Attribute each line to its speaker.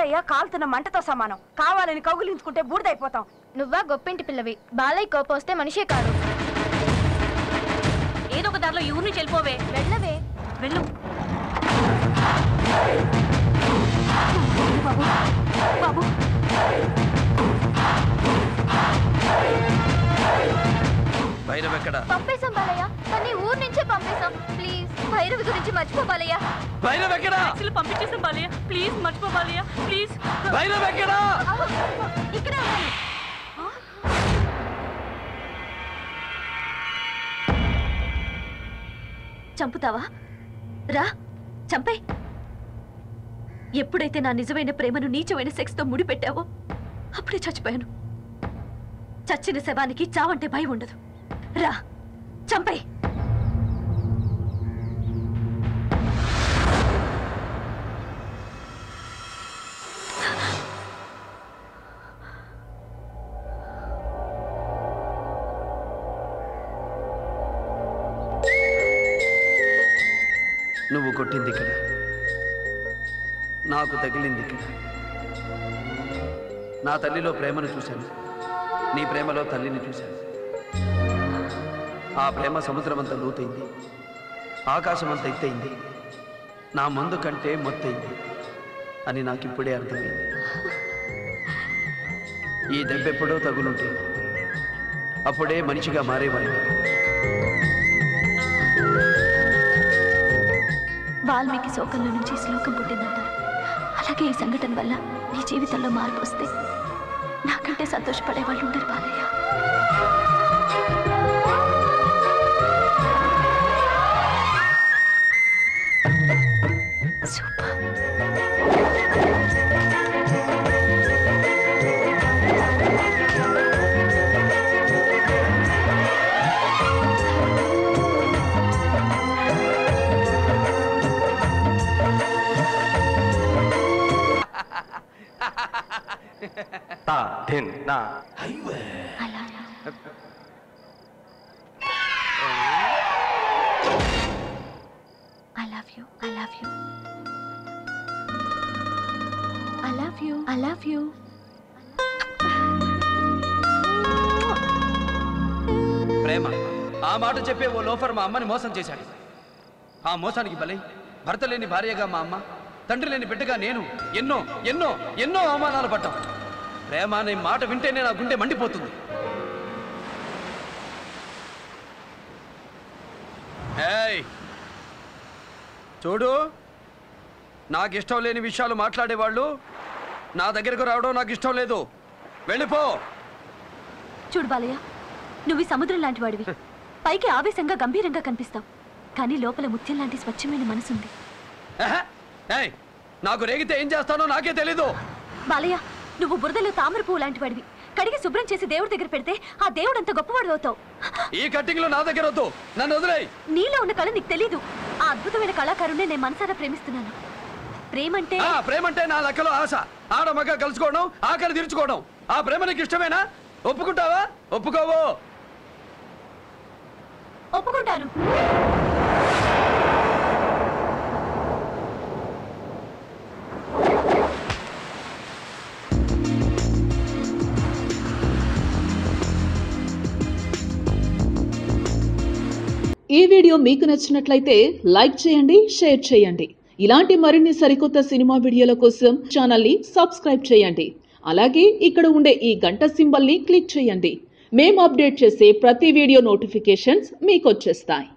Speaker 1: బాలయ్య కాలుతున్న మంటతో సమానం కావాలని కౌగులించుకుంటే బూడిదైపోతాం
Speaker 2: నువ్వా గొప్పింటి పిల్లవి బాలయ్య కోపం వస్తే మనిషే కాదు
Speaker 3: ఏదో ఒక దారిలో ఈ ఊరి నుంచి వెళ్ళిపోవే
Speaker 2: వెళ్ళవే
Speaker 3: వెళ్ళు
Speaker 1: బాబు
Speaker 4: భైరవ్ ఎక్కడ
Speaker 2: పంపేశాం బాలయ్య కానీ ఊరు నుంచే పంపేశాం ప్లీజ్ భైరవి గురించి మర్చిపో బాలయ్య
Speaker 4: భైరవ్ ఎక్కడ
Speaker 3: అసలు పంపించేసాం బాలయ్య ప్లీజ్ మర్చిపో బాలయ్య ప్లీజ్
Speaker 4: భైరవ్ ఎక్కడ
Speaker 2: ఇక్కడే ఉన్నాను
Speaker 5: చంపుతావా రా చంపే ఎప్పుడైతే నా నిజమైన ప్రేమను నీచమైన సెక్స్తో ముడిపెట్టావో అప్పుడే చచ్చిపోయాను చచ్చిన శవానికి చావంటే భయం ఉండదు రా చంపే
Speaker 4: నువ్వు కొట్టింది ఇక్కడ నాకు తగిలింది ఇక్కడ నా తల్లిలో ప్రేమను చూశాను నీ ప్రేమలో తల్లిని చూశాను ఆ ప్రేమ సముద్రం అంత లోతైంది ఆకాశం అంత ఎత్తైంది నా మందు కంటే మొత్తైంది అని నాకు ఇప్పుడే అర్థమైంది ఈ దెబ్బెప్పుడో తగులుంటే అప్పుడే మనిషిగా మారేవాడిని
Speaker 5: వాల్మీకి శోకంలో నుంచి ఈ శ్లోకం పుట్టిందంటారు అలాగే ఈ సంఘటన వల్ల నీ జీవితంలో మార్పు వస్తే నాకంటే సంతోషపడే వాళ్ళు ఉండరు బాలయ్య సూపర్
Speaker 6: తా ధిన్ నా
Speaker 5: అలా I love you I love you I love you I love you
Speaker 4: ప్రేమ ఆ మాట చెప్పే ఓ లోఫర్ మా అమ్మని మోసం చేశాడు ఆ మోసానికి బలై భర్త లేని భార్యగా మా అమ్మ తండ్రి లేని బిడ్డగా నేను ఎన్నో ఎన్నో ఎన్నో అవమానాలు పడ్డాం ప్రేమ అనే మాట వింటేనే నా గుండె మండిపోతుంది ఏయ్ చూడు నాకు ఇష్టం లేని విషయాలు మాట్లాడేవాళ్ళు నా దగ్గరకు రావడం నాకు ఇష్టం లేదు వెళ్ళిపో
Speaker 5: చూడు బాలయ్య నువ్వు ఈ సముద్రం లాంటి వాడివి పైకి ఆవేశంగా గంభీరంగా కనిపిస్తావు కానీ లోపల ముత్యం లాంటి స్వచ్ఛమైన మనసుంది
Speaker 4: ఆహా! ఏయ్ నాకు రేగితే ఏం చేస్తానో నాకే తెలీదు
Speaker 5: బాలయ్య నువ్వు బురదలో తామర పువ్వు లాంటి వాడివి కడిగి శుభ్రం చేసి దేవుడి దగ్గర పెడితే ఆ దేవుడు అంత గొప్పవాడు అవుతావు
Speaker 4: ఈ కట్టింగ్లో నా దగ్గర వద్దు నన్ను వదిలేయ్
Speaker 5: నీలో ఉన్న కళ నీకు తెలీదు ఆ అద్భుతమైన కళాకారుణ్ణి నేను మనసారా ప్రేమిస్తున్నాను ప్రేమంటే
Speaker 4: ఆ ప్రేమంటే నా లెక్కలో ఆశ ఆడ మగ కలుసుకోవడం ఆకలి తీర్చుకోవడం ఆ ప్రేమ నీకు ఇష్టమేనా ఒప్పుకుంటావా ఒప్పుకోవు
Speaker 5: ఒప్పుకుంటాను
Speaker 7: ఈ వీడియో మీకు నచ్చినట్లయితే లైక్ చేయండి షేర్ చేయండి ఇలాంటి మరిన్ని సరికొత్త సినిమా వీడియోల కోసం ఛానల్ని సబ్స్క్రైబ్ చేయండి అలాగే ఇక్కడ ఉండే ఈ గంట సింబల్ని క్లిక్ చేయండి మేము అప్డేట్ చేసే ప్రతి వీడియో నోటిఫికేషన్స్ మీకు వచ్చేస్తాయి